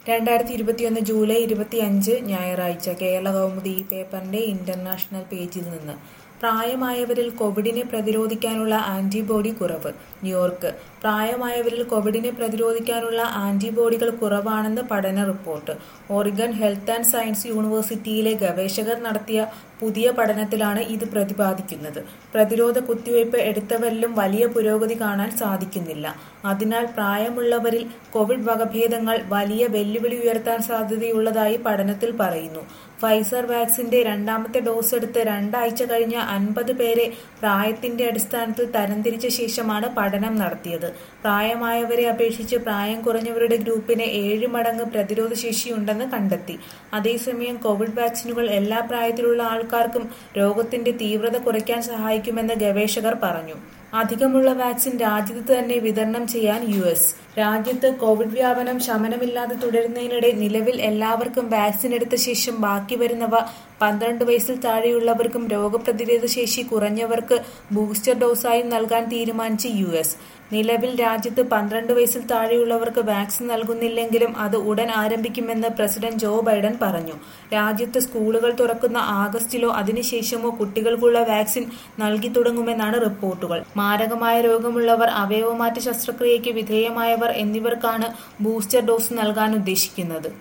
രണ്ടായിരത്തി ഇരുപത്തിയൊന്ന് ജൂലൈ ഇരുപത്തിയഞ്ച് ഞായറാഴ്ച കേരള കൗമുദി ഈ പേപ്പറിന്റെ ഇന്റർനാഷണൽ പേജിൽ നിന്ന് പ്രായമായവരിൽ കോവിഡിനെ പ്രതിരോധിക്കാനുള്ള ആന്റിബോഡി കുറവ് ന്യൂയോർക്ക് പ്രായമായവരിൽ കോവിഡിനെ പ്രതിരോധിക്കാനുള്ള ആന്റിബോഡികൾ കുറവാണെന്ന് പഠന report Oregon health and science യൂണിവേഴ്സിറ്റിയിലെ ഗവേഷകർ നടത്തിയ പുതിയ പഠനത്തിലാണ് ഇത് പ്രതിപാദിക്കുന്നത് പ്രതിരോധ കുത്തിവയ്പ് എടുത്തവരിലും വലിയ പുരോഗതി കാണാൻ സാധിക്കുന്നില്ല അതിനാൽ പ്രായമുള്ളവരിൽ കോവിഡ് വകഭേദങ്ങൾ വലിയ വെല്ലുവിളി ഉയർത്താൻ സാധ്യതയുള്ളതായി പഠനത്തിൽ പറയുന്നു ഫൈസർ വാക്സിന്റെ രണ്ടാമത്തെ ഡോസ് എടുത്ത് രണ്ടാഴ്ച കഴിഞ്ഞ അൻപത് പേരെ പ്രായത്തിന്റെ അടിസ്ഥാനത്തിൽ തരംതിരിച്ച ശേഷമാണ് പഠനം നടത്തിയത് പ്രായമായവരെ അപേക്ഷിച്ച് പ്രായം കുറഞ്ഞവരുടെ ഗ്രൂപ്പിന് ഏഴ് മടങ്ങ് പ്രതിരോധ ശേഷിയുണ്ടെന്ന് കണ്ടെത്തി അതേസമയം കോവിഡ് വാക്സിനുകൾ എല്ലാ പ്രായത്തിലുള്ള ആൾക്കാർക്കും രോഗത്തിന്റെ തീവ്രത കുറയ്ക്കാൻ സഹായിക്കുമെന്ന് ഗവേഷകർ പറഞ്ഞു അധികമുള്ള വാക്സിൻ രാജ്യത്ത് തന്നെ വിതരണം ചെയ്യാൻ യു എസ് രാജ്യത്ത് കോവിഡ് വ്യാപനം ശമനമില്ലാതെ തുടരുന്നതിനിടെ നിലവിൽ എല്ലാവർക്കും വാക്സിൻ എടുത്ത ശേഷം ബാക്കി വരുന്നവ പന്ത്രണ്ട് വയസ്സിൽ താഴെയുള്ളവർക്കും രോഗപ്രതിരോധ ശേഷി കുറഞ്ഞവർക്ക് ബൂസ്റ്റർ ഡോസായും നൽകാൻ തീരുമാനിച്ച് യു എസ് നിലവിൽ രാജ്യത്ത് പന്ത്രണ്ട് വയസ്സിൽ താഴെയുള്ളവർക്ക് വാക്സിൻ നൽകുന്നില്ലെങ്കിലും അത് ഉടൻ ആരംഭിക്കുമെന്ന് പ്രസിഡന്റ് ജോ ബൈഡൻ പറഞ്ഞു രാജ്യത്ത് സ്കൂളുകൾ തുറക്കുന്ന ആഗസ്റ്റിലോ അതിനുശേഷമോ കുട്ടികൾക്കുള്ള വാക്സിൻ നൽകി തുടങ്ങുമെന്നാണ് റിപ്പോർട്ടുകൾ മാരകമായ രോഗമുള്ളവർ അവയവമാറ്റ ശസ്ത്രക്രിയയ്ക്ക് വിധേയമായവർ എന്നിവർക്കാണ് ബൂസ്റ്റർ ഡോസ് നൽകാൻ ഉദ്ദേശിക്കുന്നത്